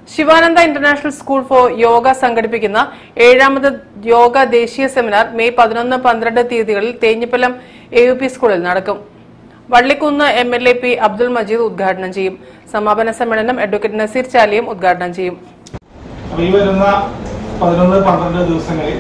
Sivananda international school for yoga സംഘടിപ്പിക്കുന്ന ഏഴാമത് യോഗ ദേശീയ സെമിനാർ മെയ് പതിനൊന്ന് പന്ത്രണ്ട് തീയതികളിൽ തേഞ്ഞിപ്പലം എ യു പി സ്കൂളിൽ നടക്കും Vallikkunnu M L A P Abdul Majeed ഉദ്ഘാടനം ചെയ്യും സമാപന സമ്മേളനം അഡ്വക്കേറ്റ് നസീർ ചാലിയും ഉദ്ഘാടനം ചെയ്യും അപ്പൊ ഈ വരുന്ന പതിനൊന്ന് പന്ത്രണ്ട് ദിവസങ്ങളിൽ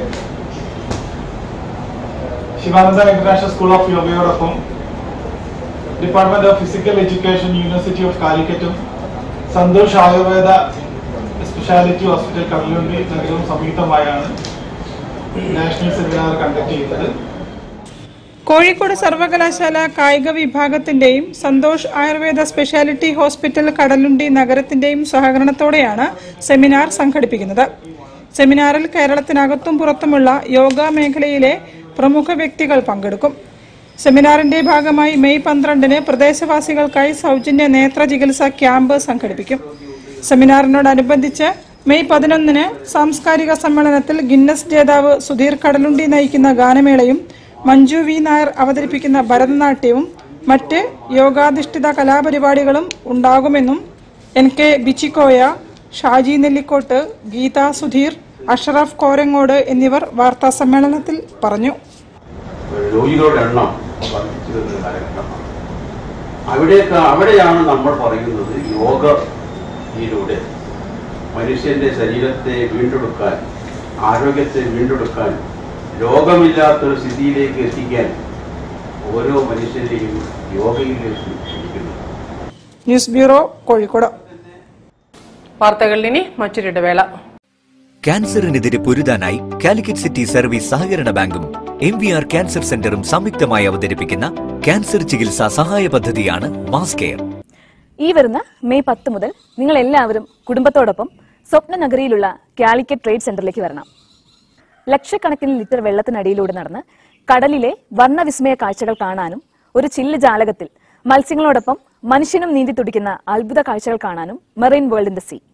ശിവാനന്ദ ഇന്റർനാഷണൽ സ്കൂൾ ഓഫ് യോഗയോടൊപ്പം department of physical education university of കാലിക്കറ്റും സന്തോഷ് ആയുർവേദ സ്പെഷ്യാലിറ്റി ഹോസ്പിറ്റൽ കടലുണ്ടി നഗരവും സംയുക്തമായാണ് നാഷണൽ സെമിനാർ കണ്ടക്ട് ചെയ്യുന്നത് കോഴിക്കോട് സർവകലാശാല കായിക വിഭാഗത്തിന്റെയും സന്തോഷ് ആയുർവേദ സ്പെഷ്യാലിറ്റി ഹോസ്പിറ്റൽ കടലുണ്ടി നഗരത്തിന്റെയും സഹകരണത്തോടെയാണ് സെമിനാർ സംഘടിപ്പിക്കുന്നത് സെമിനാറിൽ കേരളത്തിനകത്തും പുറത്തുമുള്ള യോഗ മേഖലയിലെ പ്രമുഖ വ്യക്തികൾ പങ്കെടുക്കും സെമിനാറിന്റെ ഭാഗമായി മെയ് പന്ത്രണ്ടിന് പ്രദേശവാസികൾക്കായി സൗജന്യ നേത്ര ചികിത്സ ക്യാമ്പ് സംഘടിപ്പിക്കും സെമിനാറിനോടനുബന്ധിച്ച് മെയ് പതിനൊന്നിന് സാംസ്കാരിക സമ്മേളനത്തിൽ ഗിന്നസ് ജേതാവ് സുധീർ കടലുണ്ടി നയിക്കുന്ന ഗാനമേളയും മഞ്ജു വി നായർ അവതരിപ്പിക്കുന്ന ഭരതനാട്യവും മറ്റ് യോഗാധിഷ്ഠിത കലാപരിപാടികളും ഉണ്ടാകുമെന്നും എൻ കെ ബിച്ചിക്കോയ ഷാജി നെല്ലിക്കോട്ട് ഗീത സുധീർ അഷറഫ് കോരങ്ങോട് എന്നിവർ വാർത്താ സമ്മേളനത്തിൽ പറഞ്ഞു രോഗികളുടെ എണ്ണം വർദ്ധിച്ചു വരുന്ന കാലഘട്ടമാണ് അവിടേക്ക് അവിടെയാണ് നമ്മൾ പറയുന്നത് യോഗയിലൂടെ മനുഷ്യന്റെ ശരീരത്തെ വീണ്ടെടുക്കാൻ ആരോഗ്യത്തെ വീണ്ടെടുക്കാൻ രോഗമില്ലാത്തൊരു സ്ഥിതിയിലേക്ക് എത്തിക്കാൻ ഓരോ മനുഷ്യന്റെയും യോഗയിലേക്ക് ക്ഷണിക്കുന്നു ന്യൂസ് ബ്യൂറോ കോഴിക്കോട് വാർത്തകളിൽ ഇനി മറ്റൊരിടവേള ക്യാൻസറിനെതിരെ പൊരുതാനായി കാലിക്കറ്റ് സിറ്റി സർവീസ് സഹകരണ ബാങ്കും എം വി ആർ ക്യാൻസർ സെന്ററും സംയുക്തമായി അവതരിപ്പിക്കുന്ന ക്യാൻസർ ചികിത്സാ സഹായ പദ്ധതിയാണ് മാസ് കെയർ ഈ വരുന്ന മെയ് പത്ത് മുതൽ നിങ്ങൾ എല്ലാവരും കുടുംബത്തോടൊപ്പം സ്വപ്ന നഗരിയിലുള്ള കാലിക്കറ്റ് ട്രേഡ് സെന്ററിലേക്ക് വരണം ലക്ഷക്കണക്കിന് ലിറ്റർ വെള്ളത്തിനടിയിലൂടെ നടന്ന് കടലിലെ വർണ്ണവിസ്മയ കാഴ്ചകൾ കാണാനും ഒരു ചില്ല് ജാലകത്തിൽ മത്സ്യങ്ങളോടൊപ്പം മനുഷ്യനും നീന്തി തുടിക്കുന്ന അത്ഭുത കാഴ്ചകൾ കാണാനും marine world in the see